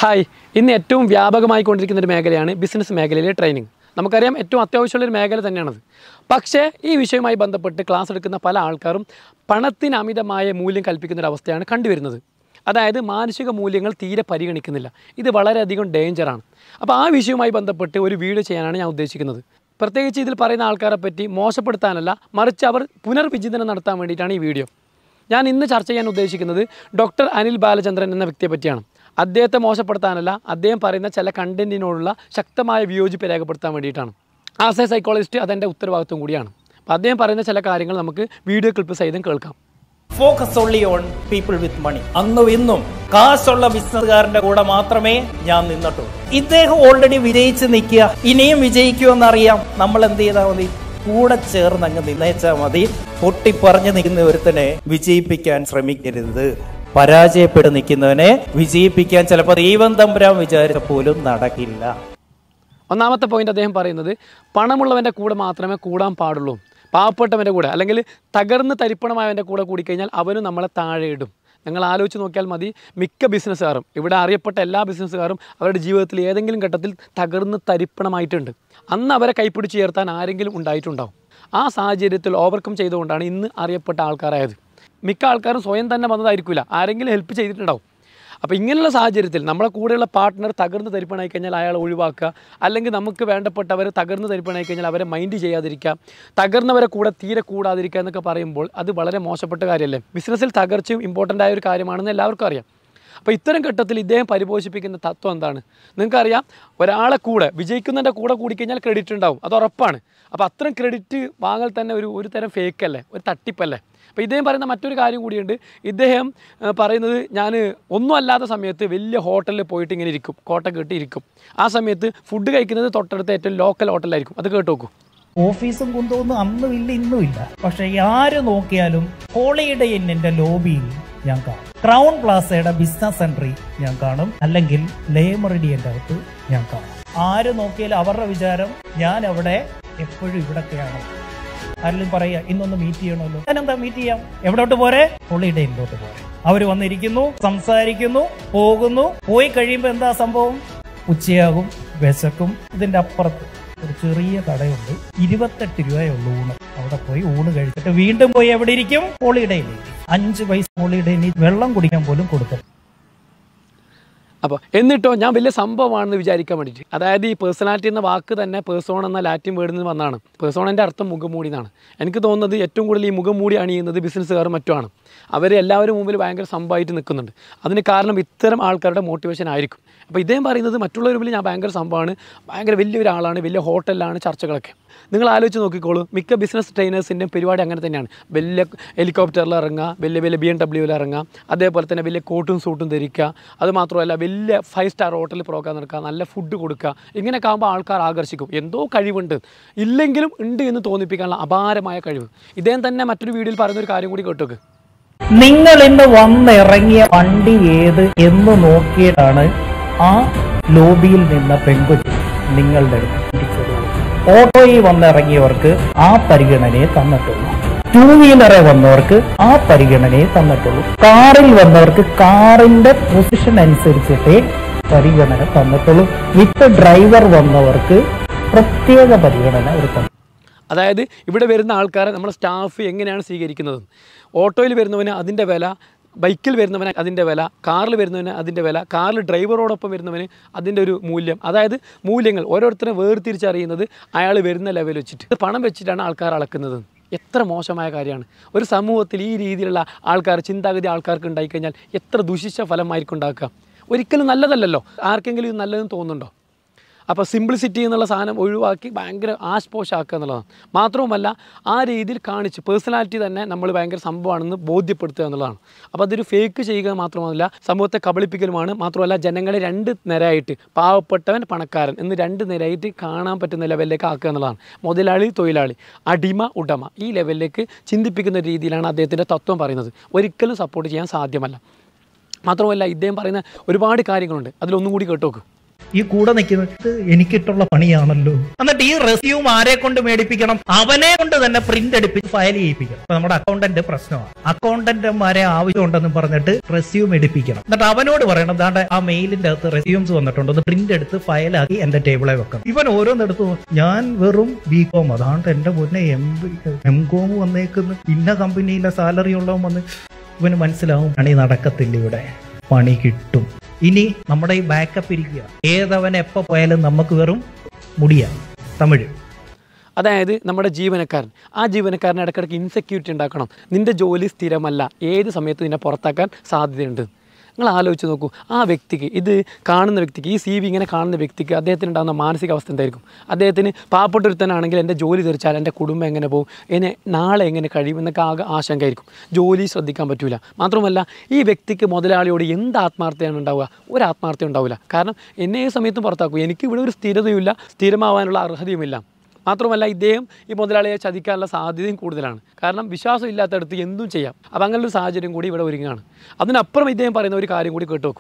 hi ഇന്ന് ഏറ്റവും വ്യാപകമായി കൊണ്ടിരിക്കുന്ന ഒരു മേഖലയാണ് ബിസിനസ് മേഖലയിലെ ട്രെയിനിങ് നമുക്കറിയാം ഏറ്റവും അത്യാവശ്യമുള്ള ഒരു മേഖല തന്നെയാണത് പക്ഷേ ഈ വിഷയവുമായി ബന്ധപ്പെട്ട് ക്ലാസ് എടുക്കുന്ന പല ആൾക്കാരും പണത്തിന് അമിതമായ മൂല്യം കൽപ്പിക്കുന്ന ഒരു അവസ്ഥയാണ് കണ്ടുവരുന്നത് അതായത് മാനസിക മൂല്യങ്ങൾ തീരെ പരിഗണിക്കുന്നില്ല ഇത് വളരെയധികം ഡേഞ്ചറാണ് അപ്പോൾ ആ വിഷയവുമായി ബന്ധപ്പെട്ട് ഒരു വീഡിയോ ചെയ്യാനാണ് ഞാൻ ഉദ്ദേശിക്കുന്നത് പ്രത്യേകിച്ച് ഇതിൽ പറയുന്ന ആൾക്കാരെ പറ്റി മോശപ്പെടുത്താനല്ല മറിച്ച് അവർ പുനർവിചിന്തനം നടത്താൻ വേണ്ടിയിട്ടാണ് ഈ വീഡിയോ ഞാൻ ഇന്ന് ചർച്ച ചെയ്യാൻ ഉദ്ദേശിക്കുന്നത് ഡോക്ടർ അനിൽ ബാലചന്ദ്രൻ എന്ന വ്യക്തിയെ പറ്റിയാണ് അദ്ദേഹത്തെ മോശപ്പെടുത്താനല്ല അദ്ദേഹം പറയുന്ന ചില കണ്ടന്റിനോടുള്ള ശക്തമായ വിയോജിപ്പ് രേഖപ്പെടുത്താൻ വേണ്ടിയിട്ടാണ് ആസ് എ സൈക്കോളജിസ്റ്റ് അതെൻ്റെ ഉത്തരവാദിത്വം കൂടിയാണ് അപ്പോൾ അദ്ദേഹം പറയുന്ന ചില കാര്യങ്ങൾ നമുക്ക് വീഡിയോ ക്ലിപ്പ് സഹിതം കേൾക്കാം focus only on people with money അന്നും ഇന്നും കാശുള്ള ബിസിനസ്സുകാരന്റെ കൂടെ മാത്രമേ ഞാൻ നിന്നിട്ടുള്ളൂ ഇദ്ദേഹം ഓൾറെഡി വിജയിച്ച് നിൽക്കുക ഇനിയും വിജയിക്കുമെന്നറിയാം നമ്മൾ എന്ത് ചെയ്താൽ മതി കൂടെ ചേർന്ന് അങ്ങ് നിന്നേച്ചാൽ മതി പൊട്ടിപ്പറഞ്ഞു നിൽക്കുന്ന ഒരുത്തനെ വിജയിപ്പിക്കാൻ ശ്രമിക്കരുത് പരാജയപ്പെട്ട് നിൽക്കുന്നവനെ വിജയിപ്പിക്കാൻ ചിലപ്പോൾ ദൈവം തമ്പുരാൻ വിചാരിച്ച പോലും നടക്കില്ല ഒന്നാമത്തെ പോയിന്റ് അദ്ദേഹം പറയുന്നത് പണമുള്ളവൻ്റെ കൂടെ മാത്രമേ കൂടാൻ പാടുള്ളൂ പാവപ്പെട്ടവൻ്റെ കൂടെ അല്ലെങ്കിൽ തകർന്ന് തരിപ്പണമായവൻ്റെ കൂടെ കൂടിക്കഴിഞ്ഞാൽ അവനും നമ്മളെ താഴെ ഇടും നിങ്ങൾ ആലോചിച്ച് നോക്കിയാൽ മതി മിക്ക ബിസിനസ്സുകാരും ഇവിടെ അറിയപ്പെട്ട എല്ലാ ബിസിനസ്സുകാരും അവരുടെ ജീവിതത്തിൽ ഏതെങ്കിലും ഘട്ടത്തിൽ തകർന്ന് തരിപ്പണമായിട്ടുണ്ട് അന്ന് അവരെ കൈപ്പിടിച്ച് ചേർത്താൻ ആരെങ്കിലും ഉണ്ടായിട്ടുണ്ടാവും ആ സാഹചര്യത്തിൽ ഓവർകം ചെയ്തുകൊണ്ടാണ് ഇന്ന് അറിയപ്പെട്ട ആൾക്കാരായത് മിക്ക ആൾക്കാരും സ്വയം തന്നെ വന്നതായിരിക്കില്ല ആരെങ്കിലും ഹെൽപ്പ് ചെയ്തിട്ടുണ്ടാവും അപ്പോൾ ഇങ്ങനെയുള്ള സാഹചര്യത്തിൽ നമ്മളെ കൂടെയുള്ള പാർട്ട്ണർ തകർന്ന് തരിപ്പണായി കഴിഞ്ഞാൽ അയാളെ ഒഴിവാക്കുക അല്ലെങ്കിൽ നമുക്ക് വേണ്ടപ്പെട്ടവർ തകർന്ന് തരിപ്പണായി കഴിഞ്ഞാൽ അവരെ മൈൻഡ് ചെയ്യാതിരിക്കുക തകർന്നവരെ കൂടെ തീരെ കൂടാതിരിക്കുക എന്നൊക്കെ പറയുമ്പോൾ അത് വളരെ മോശപ്പെട്ട കാര്യമല്ലേ ബിസിനസ്സിൽ തകർച്ചയും ഇമ്പോർട്ടൻ്റ് ആയ ഒരു കാര്യമാണെന്ന് എല്ലാവർക്കും അറിയാം അപ്പോൾ ഇത്തരം ഘട്ടത്തിൽ ഇദ്ദേഹം പരിപോഷിപ്പിക്കുന്ന തത്വം എന്താണ് നിങ്ങൾക്കറിയാം ഒരാളെ കൂടെ വിജയിക്കുന്നതിൻ്റെ കൂടെ കൂടിക്കഴിഞ്ഞാൽ ക്രെഡിറ്റ് ഉണ്ടാവും അത് ഉറപ്പാണ് അപ്പോൾ അത്രയും ക്രെഡിറ്റ് വാങ്ങൽ തന്നെ ഒരു ഒരു തരം ഫേക്ക് അല്ലേ ഒരു തട്ടിപ്പല്ലേ അപ്പോൾ ഇദ്ദേഹം പറയുന്ന മറ്റൊരു കാര്യം കൂടിയുണ്ട് ഇദ്ദേഹം ആ, പറയുന്നത് ഞാൻ ഒന്നും അല്ലാത്ത സമയത്ത് വലിയ ഹോട്ടലിൽ പോയിട്ട് ഇങ്ങനെ ഇരിക്കും കോട്ട കെട്ടി ഇരിക്കും ആ സമയത്ത് ഫുഡ് കഴിക്കുന്നത് തൊട്ടടുത്ത ഏറ്റവും ലോക്കൽ ഹോട്ടലായിരിക്കും അത് കേട്ട് നോക്കൂ ഓഫീസും കുന്തമൊന്നും അന്നും ഇല്ല ഇന്നും ഇല്ല പക്ഷെ ആര് നോക്കിയാലും ഹോളിഡേ ഇന്നിന്റെ ലോബിയിൽ ഞാൻ കാണും ക്രൗൺ പ്ലാസയുടെ ബിസിനസ് സെന്ററിൽ ഞാൻ കാണും അല്ലെങ്കിൽ ലേമറിഡിയന്റെ അകത്ത് ഞാൻ കാണും ആര് നോക്കിയാലും അവരുടെ വിചാരം ഞാൻ അവിടെ എപ്പോഴും ഇവിടൊക്കെയാണ് ആരെങ്കിലും പറയാ ഇന്നൊന്ന് മീറ്റ് ചെയ്യണമല്ലോ ഞാനെന്താ മീറ്റ് ചെയ്യാം എവിടോട്ട് പോരെ ഹോളിഡേ ഇന്നോട്ട് പോരെ അവര് വന്നിരിക്കുന്നു സംസാരിക്കുന്നു പോകുന്നു പോയി കഴിയുമ്പോ എന്താ സംഭവം ഉച്ചയാകും വിശക്കും ഇതിന്റെ അപ്പുറത്ത് ഒരു ചെറിയ കടയുണ്ട് ഇരുപത്തെട്ട് രൂപയുള്ളൂ ഊണ് അവിടെ പോയി ഊണ് കഴിച്ചിട്ട് വീണ്ടും പോയി എവിടെ ഇരിക്കും ഹോളിഡേയിൽ അഞ്ച് പൈസ ഹോളിഡേയിൽ വെള്ളം കുടിക്കാൻ പോലും കൊടുക്കും അപ്പോൾ എന്നിട്ടോ ഞാൻ വലിയ സംഭവമാണെന്ന് വിചാരിക്കാൻ വേണ്ടിയിട്ട് അതായത് ഈ പേഴ്സണാലിറ്റി എന്ന വാക്ക് തന്നെ പേഴ്സോൺ എന്ന ലാറ്റിൻ വേർഡിൽ നിന്ന് വന്നാണ് പേഴ്സോണിൻ്റെ അർത്ഥം മുഖംമൂടി എന്നാണ് എനിക്ക് തോന്നുന്നത് ഏറ്റവും കൂടുതൽ ഈ മുഖംമൂടി അണിയുന്നത് ബിസിനസ്സുകാർ മറ്റുമാണ് അവർ എല്ലാവരും മുമ്പിൽ ഭയങ്കര സംഭവമായിട്ട് നിൽക്കുന്നുണ്ട് അതിന് കാരണം ഇത്തരം ആൾക്കാരുടെ മോട്ടിവേഷൻ ആയിരിക്കും അപ്പോൾ ഇദ്ദേഹം പറയുന്നത് മറ്റുള്ളവർ മുമ്പിൽ ഞാൻ ഭയങ്കര സംഭവമാണ് ഭയങ്കര വലിയൊരാളാണ് വലിയ ഹോട്ടലിലാണ് ചർച്ചകളൊക്കെ നിങ്ങൾ ആലോചിച്ച് നോക്കിക്കോളൂ മിക്ക ബിസിനസ് ട്രെയിനേഴ്സിൻ്റെയും പരിപാടി അങ്ങനെ തന്നെയാണ് വലിയ ഹെലികോപ്റ്ററിൽ ഇറങ്ങുക വലിയ വലിയ ബി എം ഡബ്ല്യൂവിൽ ഇറങ്ങുക അതേപോലെ തന്നെ വലിയ കോട്ടും സൂട്ടും ധരിക്കുക അത് മാത്രമല്ല വലിയ ഫൈവ് സ്റ്റാർ ഹോട്ടലിൽ പ്രോഗ്രാം നടക്കുക നല്ല ഫുഡ് കൊടുക്കുക ഇങ്ങനെയൊക്കെ ആകുമ്പോൾ ആൾക്കാർ ആകർഷിക്കും എന്തോ കഴിവുണ്ട് ഇല്ലെങ്കിലും ഉണ്ട് എന്ന് തോന്നിപ്പിക്കാനുള്ള അപാരമായ കഴിവ് ഇദ്ദേഹം തന്നെ മറ്റൊരു വീഡിയോയിൽ പറയുന്ന ഒരു കാര്യം കൂടി കേട്ടോക്ക് നിങ്ങൾ ഇന്ന് വന്നിറങ്ങിയ വണ്ടി ഏത് എന്ന് നോക്കിയിട്ടാണ് ആ ലോബിയിൽ നിന്ന പെൺകുട്ടി നിങ്ങളുടെ അടുത്ത് തിരിച്ചത് ഓട്ടോയിൽ വന്നിറങ്ങിയവർക്ക് ആ പരിഗണനയെ തന്നിട്ടുള്ളൂ ടൂ വീലറെ വന്നവർക്ക് ആ പരിഗണനയെ തന്നിട്ടുള്ളൂ കാറിൽ വന്നവർക്ക് കാറിന്റെ പൊസിഷൻ അനുസരിച്ചിട്ടേ പരിഗണന തന്നിട്ടുള്ളൂ വിത്ത് ഡ്രൈവർ വന്നവർക്ക് പ്രത്യേക പരിഗണന അവർ തന്നു അതായത് ഇവിടെ വരുന്ന ആൾക്കാരെ നമ്മുടെ സ്റ്റാഫ് എങ്ങനെയാണ് സ്വീകരിക്കുന്നത് ഓട്ടോയിൽ വരുന്നവന് അതിൻ്റെ വില ബൈക്കിൽ വരുന്നവന് അതിൻ്റെ വില കാറിൽ വരുന്നവന് അതിൻ്റെ വില കാറിൽ ഡ്രൈവറോടൊപ്പം വരുന്നവന് അതിൻ്റെ ഒരു മൂല്യം അതായത് മൂല്യങ്ങൾ ഓരോരുത്തരെ വേർതിരിച്ചറിയുന്നത് അയാൾ വരുന്ന ലെവൽ വെച്ചിട്ട് ഇത് പണം വെച്ചിട്ടാണ് ആൾക്കാർ അളക്കുന്നത് എത്ര മോശമായ കാര്യമാണ് ഒരു സമൂഹത്തിൽ ഈ രീതിയിലുള്ള ആൾക്കാർ ചിന്താഗതി ആൾക്കാർക്ക് ഉണ്ടായിക്കഴിഞ്ഞാൽ എത്ര ദുഷിച്ച ഫലമായിരിക്കും ഉണ്ടാക്കുക ഒരിക്കലും നല്ലതല്ലല്ലോ ആർക്കെങ്കിലും ഇത് നല്ലതെന്ന് തോന്നുന്നുണ്ടോ അപ്പോൾ സിംപ്ലിസിറ്റി എന്നുള്ള സാധനം ഒഴിവാക്കി ഭയങ്കര ആശ്പോഷാക്കുക എന്നുള്ളതാണ് മാത്രവുമല്ല ആ രീതിയിൽ കാണിച്ച് പേഴ്സണാലിറ്റി തന്നെ നമ്മൾ ഭയങ്കര സംഭവമാണെന്ന് ബോധ്യപ്പെടുത്തുക എന്നുള്ളതാണ് അപ്പോൾ അതൊരു ഫേക്ക് ചെയ്യുക മാത്രമല്ല സമൂഹത്തെ കബളിപ്പിക്കലുമാണ് മാത്രമല്ല ജനങ്ങളെ രണ്ട് നിരയായിട്ട് പാവപ്പെട്ടവൻ പണക്കാരൻ എന്ന് രണ്ട് നിരയായിട്ട് കാണാൻ പറ്റുന്ന ലെവലിലേക്ക് ആക്കുക എന്നുള്ളതാണ് മുതലാളി തൊഴിലാളി അടിമ ഉടമ ഈ ലെവലിലേക്ക് ചിന്തിപ്പിക്കുന്ന രീതിയിലാണ് അദ്ദേഹത്തിൻ്റെ തത്വം പറയുന്നത് ഒരിക്കലും സപ്പോർട്ട് ചെയ്യാൻ സാധ്യമല്ല മാത്രമല്ല ഇദ്ദേഹം പറയുന്ന ഒരുപാട് കാര്യങ്ങളുണ്ട് അതിലൊന്നും കൂടി കേട്ടോക്ക് ഈ കൂടെ നിൽക്കുന്നത് "ഇത് എനിക്കിട്ടുള്ള പണിയാണല്ലോ എന്നിട്ട് ഈ റെസ്യൂം ആരെ കൊണ്ട് മേടിപ്പിക്കണം അവനെ കൊണ്ട് തന്നെ പ്രിന്റ് എടുപ്പിച്ച് ഫയൽ ചെയ്യിപ്പിക്കണം ഇപ്പൊ നമ്മുടെ അക്കൗണ്ടന്റ് പ്രശ്നമാണ് അക്കൗണ്ടന്റുമാരെ ആവശ്യമുണ്ടെന്ന് പറഞ്ഞിട്ട് റെസ്യൂം എടുപ്പിക്കണം എന്നിട്ട് അവനോട് പറയണം ദാണ്ടെ ആ മെയിലിന്റെ അകത്ത് റെസ്യൂംസ് വന്നിട്ടുണ്ട് അത് പ്രിന്റ് എടുത്ത് ഫയലാക്കി എന്റെ ടേബിളെ വെക്കണം ഇവൻ ഓരോന്നെടുത്ത് നോ- ഞാൻ വെറും ബി കോം അതാണ്ട് എന്റെ മുന്നേ എം എം കോം വന്നേക്കുന്നു ഇന്ന കമ്പനിയിലെ സാലറി ഉള്ളവൻ വന്ന് ഇവന് മനസ്സിലാവും പണി നടക്കത്തില്ല ഇവിടെ പണി കിട്ടും ഇനി നമ്മുടെ ഈ ബാക്കപ്പ് ഇരിക്കുക ഏതവൻ എപ്പോ പോയാലും നമുക്ക് വെറും മുടിയാണ് തമിഴ് അതായത് നമ്മുടെ ജീവനക്കാരൻ ആ ജീവനക്കാരന് ഇടയ്ക്കിടയ്ക്ക് ഇൻസെക്യൂരിറ്റി ഉണ്ടാക്കണം നിന്റെ ജോലി സ്ഥിരമല്ല ഏത് സമയത്ത് നിന്നെ പുറത്താക്കാൻ സാധ്യതയുണ്ട് നിങ്ങൾ ആലോചിച്ച് നോക്കൂ ആ വ്യക്തിക്ക് ഇത് കാണുന്ന വ്യക്തിക്ക് ഈ സി വി ഇങ്ങനെ കാണുന്ന വ്യക്തിക്ക് അദ്ദേഹത്തിന് ഉണ്ടാകുന്ന മാനസികാവസ്ഥ എന്തായിരിക്കും അദ്ദേഹത്തിന് പാവപ്പെട്ടൊരുത്തനാണെങ്കിൽ എൻ്റെ ജോലി തെറിച്ചാൽ എൻ്റെ കുടുംബം എങ്ങനെ പോകും എന്നെ നാളെ എങ്ങനെ കഴിയും എന്നൊക്കെ ആകെ ആശങ്കയായിരിക്കും ജോലി ശ്രദ്ധിക്കാൻ പറ്റില്ല മാത്രമല്ല ഈ വ്യക്തിക്ക് മുതലാളിയോട് എന്ത് ആത്മാർത്ഥതയാണ് ഉണ്ടാവുക ഒരു ആത്മാർത്ഥത ഉണ്ടാവില്ല കാരണം എന്നെ ഏത് സമയത്തും പുറത്താക്കും എനിക്ക് ഇവിടെ ഒരു സ്ഥിരതയുമില്ല സ്ഥിരമാവാനുള്ള അർഹതയുമില്ല മാത്രമല്ല ഇദ്ദേഹം ഈ മുതലാളിയെ ചതിക്കാനുള്ള സാധ്യതയും കൂടുതലാണ് കാരണം വിശ്വാസം ഇല്ലാത്തടത്ത് എന്തും ചെയ്യാം അപ്പം അങ്ങനെ ഒരു സാഹചര്യം കൂടി ഇവിടെ ഒരുങ്ങുകയാണ് അതിനപ്പുറം ഇദ്ദേഹം പറയുന്ന ഒരു കാര്യം കൂടി കേട്ടു നോക്കൂ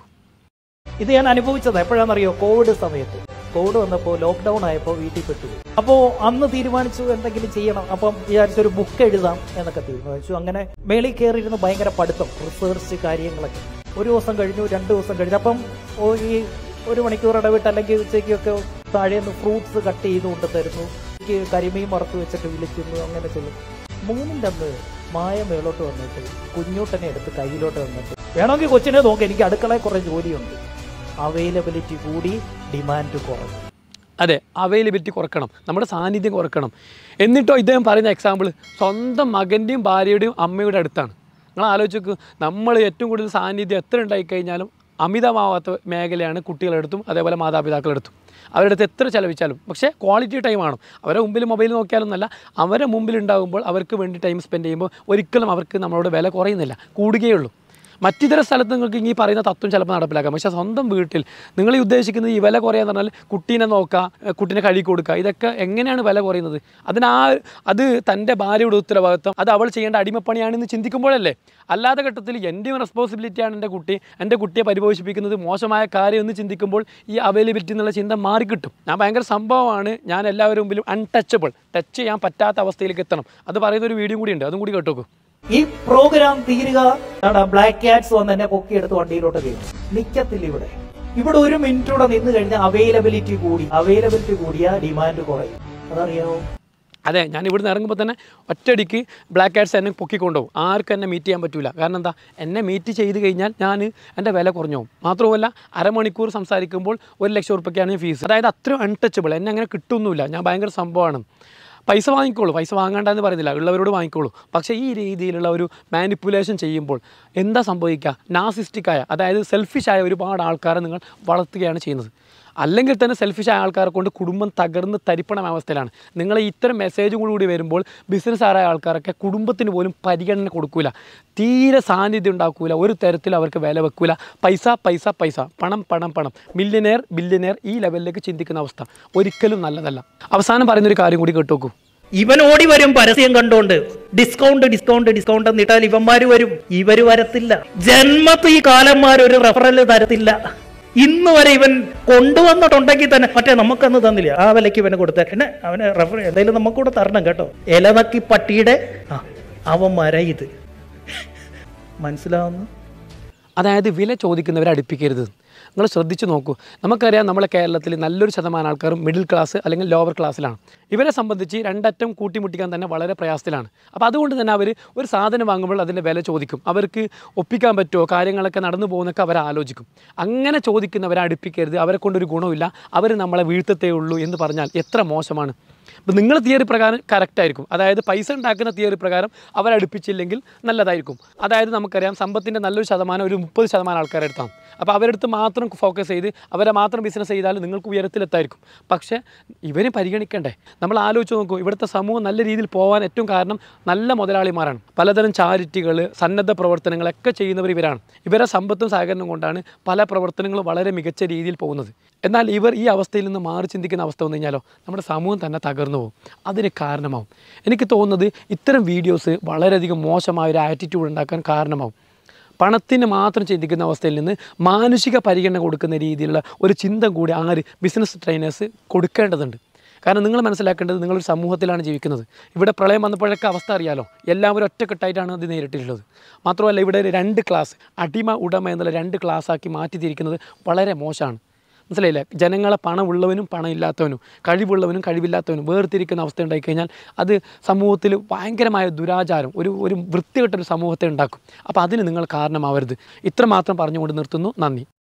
ഇത് ഞാൻ അനുഭവിച്ചത് എപ്പോഴാണെന്നറിയോ കോവിഡ് സമയത്ത് കോവിഡ് വന്നപ്പോൾ ലോക്ക്ഡൌൺ ആയപ്പോൾ വീട്ടിൽ പെട്ടു അപ്പോൾ അന്ന് തീരുമാനിച്ചു എന്തെങ്കിലും ചെയ്യണം അപ്പം വിചാരിച്ചു ഒരു ബുക്ക് എഴുതാം എന്നൊക്കെ തീരുമാനിച്ചു അങ്ങനെ മേളിൽ കയറിയിരുന്ന് ഭയങ്കര പഠിത്തം റിസർച്ച് കാര്യങ്ങളൊക്കെ ഒരു ദിവസം കഴിഞ്ഞു രണ്ട് ദിവസം കഴിഞ്ഞു അപ്പം ഓ ഈ ഒരു മണിക്കൂർ ഇടവിട്ട് അല്ലെങ്കിൽ ഉച്ചയ്ക്കൊക്കെ താഴേന്ന് ഫ്രൂട്ട്സ് കട്ട് ചെയ്ത് കൊണ്ട് തരുന്നു എനിക്ക് കരിമീൻ വറുത്ത് വെച്ചിട്ട് വിളിക്കുന്നു അങ്ങനെ ചെല്ലും മൂന്നിൻ്റെ അന്ന് മായ മേളോട്ട് വന്നിട്ട് കുഞ്ഞൂട്ടനെ എടുത്ത് കയ്യിലോട്ട് വന്നിട്ട് വേണമെങ്കിൽ കൊച്ചിനെ നോക്കാം എനിക്ക് അടുക്കളയിൽ കുറേ ജോലിയുണ്ട് അവൈലബിലിറ്റി കൂടി ഡിമാൻഡ് കുറവ് അതെ അവൈലബിലിറ്റി കുറക്കണം നമ്മുടെ സാന്നിധ്യം കുറക്കണം എന്നിട്ടോ ഇദ്ദേഹം പറയുന്ന എക്സാമ്പിൾ സ്വന്തം മകൻ്റെയും ഭാര്യയുടെയും അമ്മയുടെ അടുത്താണ് നിങ്ങൾ ആലോചിച്ച് നോക്ക് നമ്മൾ ഏറ്റവും കൂടുതൽ സാന്നിധ്യം എത്ര ഉണ്ടായിക്കഴിഞ്ഞാലും അമിതമാവാത്ത മേഖലയാണ് കുട്ടികളെടുത്തും അതേപോലെ മാതാപിതാക്കളെടുത്തും അവരുടെ അടുത്ത് എത്ര ചിലവിച്ചാലും പക്ഷേ ക്വാളിറ്റി ടൈമാണ് അവരെ മുമ്പിൽ മൊബൈൽ നോക്കിയാലൊന്നല്ല അവരെ മുമ്പിൽ ഉണ്ടാകുമ്പോൾ അവർക്ക് വേണ്ടി ടൈം സ്പെൻഡ് ചെയ്യുമ്പോൾ ഒരിക്കലും അവർക്ക് നമ്മളോട് വില കുറയുന്നില്ല കൂടുകയുള്ളൂ മറ്റിതര സ്ഥലത്ത് നിങ്ങൾക്ക് ഈ പറയുന്ന തത്വം ചിലപ്പോൾ നടപ്പിലാക്കാം പക്ഷേ സ്വന്തം വീട്ടിൽ നിങ്ങൾ ഈ ഉദ്ദേശിക്കുന്നത് ഈ വില കുറയാന്ന് പറഞ്ഞാൽ കുട്ടീനെ നോക്കുക ഏഹ് കുട്ടീനെ കഴി കൊടുക്കുക ഇതൊക്കെ എങ്ങനെയാണ് വില കുറയുന്നത് അതിന് ആ അത് തൻ്റെ ഭാര്യയുടെ ഉത്തരവാദിത്വം അത് അവൾ ചെയ്യേണ്ട അടിമപ്പണിയാണെന്ന് ചിന്തിക്കുമ്പോഴല്ലേ അല്ലാത്ത ഘട്ടത്തിൽ എൻ്റെയും റെസ്പോൺസിബിലിറ്റിയാണ് എൻ്റെ കുട്ടി എൻ്റെ കുട്ടിയെ പരിപോഷിപ്പിക്കുന്നത് മോശമായ കാര്യം എന്ന് ചിന്തിക്കുമ്പോൾ ഈ അവൈലബിലിറ്റി എന്നുള്ള ചിന്ത മാറിക്കിട്ടും ഞാൻ ഭയങ്കര സംഭവമാണ് ഞാൻ എല്ലാവരും മുമ്പിലും അൺടച്ചബിൾ ടച്ച് ചെയ്യാൻ പറ്റാത്ത അവസ്ഥയിലേക്ക് എത്തണം അത് പറയുന്ന ഒരു വീഡിയോ കൂടി ഉണ്ട് അതും കൂടി കേട്ടോക്കൂ ഈ പ്രോഗ്രാം തീരുക ബ്ലാക്ക് ക്യാറ്റ്സ് വന്ന് എന്നെ പൊക്കിയെടുത്ത് വണ്ടിയിലോട്ട് കയറും നിക്കത്തില്ല ഇവിടെ ഇവിടെ ഒരു മിനിറ്റ് കൂടെ നിന്ന് കഴിഞ്ഞാൽ അവൈലബിലിറ്റി കൂടി അവൈലബിലിറ്റി കൂടിയ ഡിമാൻഡ് കുറയും അതറിയാമോ അതെ ഞാൻ ഇവിടുന്ന് ഇറങ്ങുമ്പോൾ തന്നെ ഒറ്റയടിക്ക് ബ്ലാക്ക് കാറ്റ്സ് എന്നെ പൊക്കിക്കൊണ്ടുപോകും ആർക്കും എന്നെ മീറ്റ് ചെയ്യാൻ പറ്റില്ല കാരണം എന്താ എന്നെ മീറ്റ് ചെയ്ത് കഴിഞ്ഞാൽ ഞാൻ എൻ്റെ വില കുറഞ്ഞു പോകും മാത്രമല്ല അരമണിക്കൂർ സംസാരിക്കുമ്പോൾ ഒരു ലക്ഷം റുപ്യക്കാണ് ഫീസ് അതായത് അത്രയും അൺടച്ചബിൾ എന്നെ അങ്ങനെ കിട്ടുന്നില്ല ഞാൻ ഭയങ്കര സംഭവമാണ് പൈസ വാങ്ങിക്കോളൂ പൈസ വാങ്ങണ്ടെന്ന് പറയുന്നില്ല ഉള്ളവരോട് വാങ്ങിക്കോളൂ പക്ഷേ ഈ രീതിയിലുള്ള ഒരു മാനിപ്പുലേഷൻ ചെയ്യുമ്പോൾ എന്താ സംഭവിക്കുക നാസിസ്റ്റിക്കായ അതായത് സെൽഫിഷായ ഒരുപാട് ആൾക്കാരെ നിങ്ങൾ വളർത്തുകയാണ് ചെയ്യുന്നത് അല്ലെങ്കിൽ തന്നെ സെൽഫിഷായ ആൾക്കാരെ കൊണ്ട് കുടുംബം തകർന്ന് തരിപ്പണ അവസ്ഥയിലാണ് നിങ്ങൾ ഇത്തരം മെസ്സേജും കൂടി വരുമ്പോൾ ബിസിനസ്സുകാരായ ആൾക്കാരൊക്കെ കുടുംബത്തിന് പോലും പരിഗണന കൊടുക്കൂല തീരെ സാന്നിധ്യം ഉണ്ടാക്കൂല ഒരു തരത്തിൽ അവർക്ക് വില വെക്കൂല പൈസ പൈസ പൈസ പണം പണം പണം മില്യനെയർ ബില്യനെയർ ഈ ലെവലിലേക്ക് ചിന്തിക്കുന്ന അവസ്ഥ ഒരിക്കലും നല്ലതല്ല അവസാനം പറയുന്നൊരു കാര്യം കൂടി കേട്ടോക്കൂ ഇവൻ ഓടി വരും പരസ്യം കണ്ടോണ്ട് ഡിസ്കൗണ്ട് ഡിസ്കൗണ്ട് ഡിസ്കൗണ്ട് എന്നിട്ടാൽ ഇവന്മാര് വരും ഇവര് വരത്തില്ല ജന്മത്ത് ഈ കാലന്മാർ ഒരു റെഫറൽ തരത്തില്ല ഇന്ന് വരെ ഇവൻ കൊണ്ടുവന്നിട്ടുണ്ടെങ്കിൽ തന്നെ മറ്റേ നമുക്കന്ന് തന്നില്ല ആ വിലയ്ക്ക് ഇവന് കൊടുത്ത എന്നെ അവന് റെഫർ എന്തായാലും നമുക്കൂടെ തരണം കേട്ടോ ഇലനക്കി പട്ടിയുടെ ആ അവന്മാരാ ഇത് മനസ്സിലാവുന്നു അതായത് വില ചോദിക്കുന്നവരെ അടുപ്പിക്കരുത് നിങ്ങൾ ശ്രദ്ധിച്ചു നോക്കൂ നമുക്കറിയാം നമ്മളെ കേരളത്തിൽ നല്ലൊരു ശതമാനം ആൾക്കാരും മിഡിൽ ക്ലാസ് അല്ലെങ്കിൽ ലോവർ ക്ലാസ്സിലാണ് ഇവരെ സംബന്ധിച്ച് രണ്ടറ്റം കൂട്ടിമുട്ടിക്കാൻ തന്നെ വളരെ പ്രയാസത്തിലാണ് അപ്പോൾ അതുകൊണ്ട് തന്നെ അവർ ഒരു സാധനം വാങ്ങുമ്പോൾ അതിൻ്റെ വില ചോദിക്കും അവർക്ക് ഒപ്പിക്കാൻ പറ്റുമോ കാര്യങ്ങളൊക്കെ നടന്നു പോകുന്നൊക്കെ അവർ ആലോചിക്കും അങ്ങനെ ചോദിക്കുന്നവരെ അടുപ്പിക്കരുത് അവരെ കൊണ്ടൊരു ഗുണമില്ല അവർ നമ്മളെ വീഴ്ത്തത്തേ ഉള്ളൂ എന്ന് പറഞ്ഞാൽ എത്ര മോശമാണ് അപ്പോൾ നിങ്ങൾ തിയറി പ്രകാരം കറക്റ്റ് ആയിരിക്കും അതായത് പൈസ ഉണ്ടാക്കുന്ന തിയറി പ്രകാരം അവരടുപ്പിച്ചില്ലെങ്കിൽ നല്ലതായിരിക്കും അതായത് നമുക്കറിയാം സമ്പത്തിൻ്റെ നല്ലൊരു ശതമാനം ഒരു മുപ്പത് ശതമാനം ആൾക്കാരുടെ അടുത്താണ് അപ്പോൾ അവരെടുത്ത് മാത്രം ഫോക്കസ് ചെയ്ത് അവരെ മാത്രം ബിസിനസ് ചെയ്താൽ നിങ്ങൾക്ക് ഉയരത്തിലെത്തായിരിക്കും പക്ഷേ ഇവരെ പരിഗണിക്കണ്ടേ നമ്മൾ ആലോചിച്ച് നോക്കൂ ഇവിടുത്തെ സമൂഹം നല്ല രീതിയിൽ പോകാൻ ഏറ്റവും കാരണം നല്ല മുതലാളിമാരാണ് പലതരം ചാരിറ്റികൾ സന്നദ്ധ പ്രവർത്തനങ്ങളൊക്കെ ചെയ്യുന്നവർ ഇവരാണ് ഇവരെ സമ്പത്തും സഹകരണവും കൊണ്ടാണ് പല പ്രവർത്തനങ്ങളും വളരെ മികച്ച രീതിയിൽ പോകുന്നത് എന്നാൽ ഇവർ ഈ അവസ്ഥയിൽ നിന്ന് മാറി ചിന്തിക്കുന്ന അവസ്ഥ വന്നു കഴിഞ്ഞാലോ നമ്മുടെ സമൂഹം തന്നെ തകർന്നു പോകും അതിന് കാരണമാവും എനിക്ക് തോന്നുന്നത് ഇത്തരം വീഡിയോസ് വളരെയധികം മോശമായ ഒരു ആറ്റിറ്റ്യൂഡ് ഉണ്ടാക്കാൻ കാരണമാവും പണത്തിന് മാത്രം ചിന്തിക്കുന്ന അവസ്ഥയിൽ നിന്ന് മാനുഷിക പരിഗണന കൊടുക്കുന്ന രീതിയിലുള്ള ഒരു ചിന്ത കൂടി ആര് ബിസിനസ് ട്രെയിനേഴ്സ് കൊടുക്കേണ്ടതുണ്ട് കാരണം നിങ്ങൾ മനസ്സിലാക്കേണ്ടത് നിങ്ങളൊരു സമൂഹത്തിലാണ് ജീവിക്കുന്നത് ഇവിടെ പ്രളയം വന്നപ്പോഴൊക്കെ അവസ്ഥ അറിയാലോ എല്ലാവരും ഒറ്റക്കെട്ടായിട്ടാണ് അത് നേരിട്ടിട്ടുള്ളത് മാത്രമല്ല ഇവിടെ ഒരു രണ്ട് ക്ലാസ് അടിമ ഉടമ എന്നുള്ള രണ്ട് ക്ലാസ്സാക്കി മാറ്റി തിരിക്കുന്നത് വളരെ മോശമാണ് മനസ്സിലായില്ലേ ജനങ്ങളെ പണമുള്ളവനും പണമില്ലാത്തവനും കഴിവുള്ളവനും കഴിവില്ലാത്തവനും വേർതിരിക്കുന്ന അവസ്ഥ ഉണ്ടായിക്കഴിഞ്ഞാൽ അത് സമൂഹത്തിൽ ഭയങ്കരമായ ദുരാചാരം ഒരു ഒരു വൃത്തികെട്ടൊരു സമൂഹത്തെ ഉണ്ടാക്കും അപ്പോൾ അതിന് നിങ്ങൾ കാരണമാവരുത് ഇത്രമാത്രം പറഞ്ഞുകൊണ്ട് നിർത്തുന്നു നന്ദി